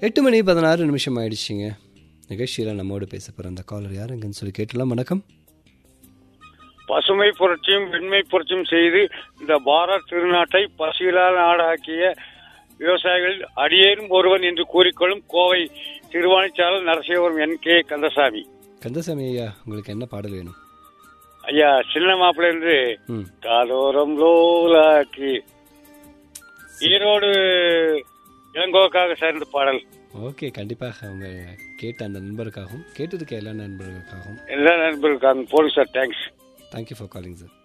எட்டு மணி பதினாறு நிமிஷம் ஆயிடுச்சுங்க நிகழ்ச்சியில் நம்மோடு பேச போகிற அந்த காலர் யாருங்கன்னு சொல்லி கேட்டலாம் வணக்கம் பசுமை புரட்சியும் வெண்மை புரட்சியும் செய்து இந்த பாரத் திருநாட்டை பசியிலால் நாடாக்கிய விவசாயிகள் அடியேனும் ஒருவன் என்று கூறிக்கொள்ளும் கோவை திருவாணிச்சாளர் நரசிவபுரம் என் கே கந்தசாமி கந்தசாமி ஐயா உங்களுக்கு என்ன பாடல் வேணும் ஐயா சின்ன மாப்பிள்ளை இருந்து ம் காதோரம் லோலாக்கி ஈரோடு இளங்கோக்காக சேர்ந்த பாடல் ஓகே கண்டிப்பாக அவங்க கேட்ட அந்த நண்பருக்காகவும் கேட்டிருக்க எல்லா நண்பர்களுக்காகவும் எல்லா நண்பர்களுக்காக போதும் sir thanks thank you for calling sir